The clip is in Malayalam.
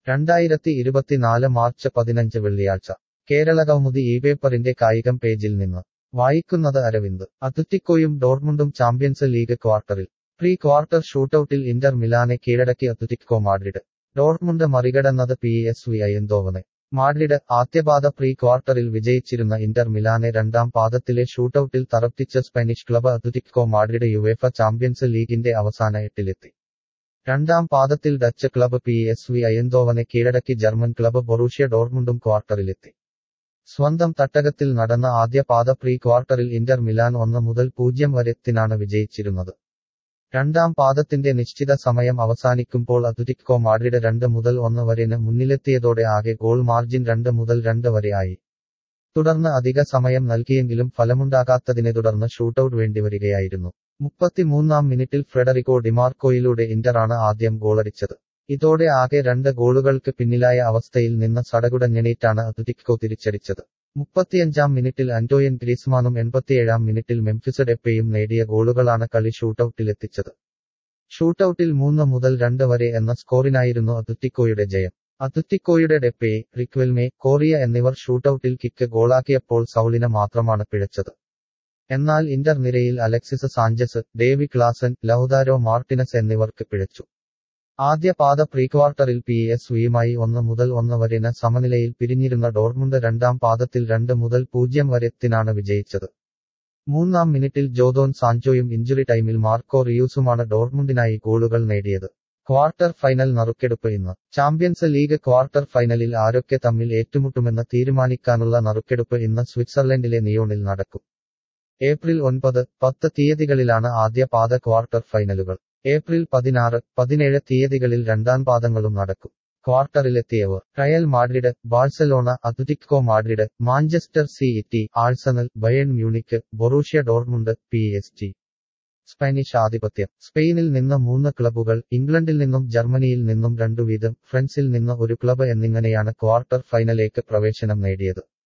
രണ്ടായിരത്തി ഇരുപത്തിനാല് മാർച്ച് പതിനഞ്ച് വെള്ളിയാഴ്ച കേരള കൗമുദി ഈ പേപ്പറിന്റെ കായികം പേജിൽ നിന്ന് വായിക്കുന്നത് അരവിന്ദ് അത്ലറ്റിക്കോയും ഡോർമുണ്ടും ചാമ്പ്യൻസ് ലീഗ് ക്വാർട്ടറിൽ പ്രീ ക്വാർട്ടർ ഷൂട്ടൌട്ടിൽ ഇന്റർ മിലാനെ കീഴടക്കി അത്ലറ്റിക്കോ മാഡ്രിഡ് ഡോർമുണ്ട് മറികടന്നത് പി എസ് വി അയന്തോവനെ മാഡ്രിഡ് ആദ്യപാദ പ്രീ ക്വാർട്ടറിൽ വിജയിച്ചിരുന്ന ഇന്റർ മിലാനെ രണ്ടാം പാദത്തിലെ ഷൂട്ടൌട്ടിൽ തറപ്പിച്ച Spanish club Atletico Madrid UEFA Champions ലീഗിന്റെ അവസാന എട്ടിലെത്തി രണ്ടാം പാദത്തിൽ Dutch club P S V അയന്തോവനെ കീഴടക്കി ജർമ്മൻ ക്ലബ് ബൊറൂഷ്യ ഡോർമുണ്ടും ക്വാർട്ടറിലെത്തി സ്വന്തം തട്ടകത്തിൽ നടന്ന ആദ്യ പാദ പ്രീ ക്വാർട്ടറിൽ ഇന്റർ മിലാൻ ഒന്ന് മുതൽ പൂജ്യം വരെത്തിനാണ് വിജയിച്ചിരുന്നത് രണ്ടാം പാദത്തിന്റെ നിശ്ചിത സമയം അവസാനിക്കുമ്പോൾ അത്ലറ്റിക്കോ മാഡ്രിഡ് രണ്ട് മുതൽ ഒന്ന് വരെന് മുന്നിലെത്തിയതോടെ ആകെ ഗോൾ മാർജിൻ രണ്ട് മുതൽ രണ്ട് വരെ ആയി തുടർന്ന് അധിക സമയം നൽകിയെങ്കിലും ഫലമുണ്ടാകാത്തതിനെ തുടർന്ന് ഷൂട്ടൌട്ട് വേണ്ടിവരികയായിരുന്നു മുപ്പത്തിമൂന്നാം മിനിറ്റിൽ ഫ്രെഡറിക്കോ ഡിമാർക്കോയിലൂടെ ഇന്ററാണ് ആദ്യം ഗോളടിച്ചത് ഇതോടെ ആകെ രണ്ട് ഗോളുകൾക്ക് പിന്നിലായ അവസ്ഥയിൽ നിന്ന് സടകുടഞ്ഞെണീറ്റാണ് അത്ലറ്റിക്കോ തിരിച്ചടിച്ചത് മുപ്പത്തിയഞ്ചാം മിനിറ്റിൽ അന്റോയൻ ഗ്രീസ്മാനും എൺപത്തിയേഴാം മിനിറ്റിൽ മെംഫിസ് ഡെപ്പയും നേടിയ ഗോളുകളാണ് കളി ഷൂട്ടൌട്ടിലെത്തിച്ചത് ഷൂട്ടൌട്ടിൽ മൂന്ന് മുതൽ രണ്ട് വരെ എന്ന സ്കോറിനായിരുന്നു അത്ലറ്റിക്കോയുടെ ജയം അത്ലറ്റിക്കോയുടെ ഡെപ്പയെ റിക്വെൽമെ കോറിയ എന്നിവർ ഷൂട്ടൌട്ടിൽ കിക്ക് ഗോളാക്കിയപ്പോൾ സൗളിന് മാത്രമാണ് പിഴച്ചത് എന്നാൽ ഇന്റർ നിരയിൽ Alexis Sanchez Davy Klaassen Lautaro Martinez എന്നിവർക്ക് പിഴച്ചു ആദ്യ പാദ പ്രീക്വാർട്ടറിൽ പി എസ് വിയുമായി ഒന്ന് മുതൽ ഒന്ന് വരെന് സമനിലയിൽ പിരിഞ്ഞിരുന്ന ഡോർമുണ്ട് രണ്ടാം പാദത്തിൽ രണ്ട് മുതൽ പൂജ്യം വരെത്തിനാണ് വിജയിച്ചത് മൂന്നാം മിനിറ്റിൽ ജോദോൻ സാഞ്ചോയും ഇഞ്ചുറി ടൈമിൽ മാർക്കോ റിയൂസുമാണ് ഡോർമുണ്ടിനായി ഗോളുകൾ നേടിയത് ക്വാർട്ടർ ഫൈനൽ നറുക്കെടുപ്പ് ഇന്ന് ചാമ്പ്യൻസ് ലീഗ് ക്വാർട്ടർ ഫൈനലിൽ ആരൊക്കെ തമ്മിൽ ഏറ്റുമുട്ടുമെന്ന് തീരുമാനിക്കാനുള്ള നറുക്കെടുപ്പ് ഇന്ന് സ്വിറ്റ്സർലൻഡിലെ നിയോണിൽ നടക്കും ഏപ്രിൽ ഒൻപത് പത്ത് തീയതികളിലാണ് ആദ്യ പാദ ക്വാർട്ടർ ഫൈനലുകൾ ഏപ്രിൽ പതിനാറ് പതിനേഴ് തീയതികളിൽ രണ്ടാം പാദങ്ങളും നടക്കും ക്വാർട്ടറിലെത്തിയവർ Real Madrid Barcelona Atletico Madrid Manchester City Arsenal Bayern Munich Borussia Dortmund P S G Spanish ആധിപത്യം സ്പെയിനിൽ നിന്ന് മൂന്ന് ക്ലബ്ബുകൾ ഇംഗ്ലണ്ടിൽ നിന്നും ജർമ്മനിയിൽ നിന്നും രണ്ടു വീതം ഫ്രൻസിൽ നിന്ന് ഒരു ക്ലബ്ബ് എന്നിങ്ങനെയാണ് ക്വാർട്ടർ ഫൈനലേക്ക് പ്രവേശനം നേടിയത്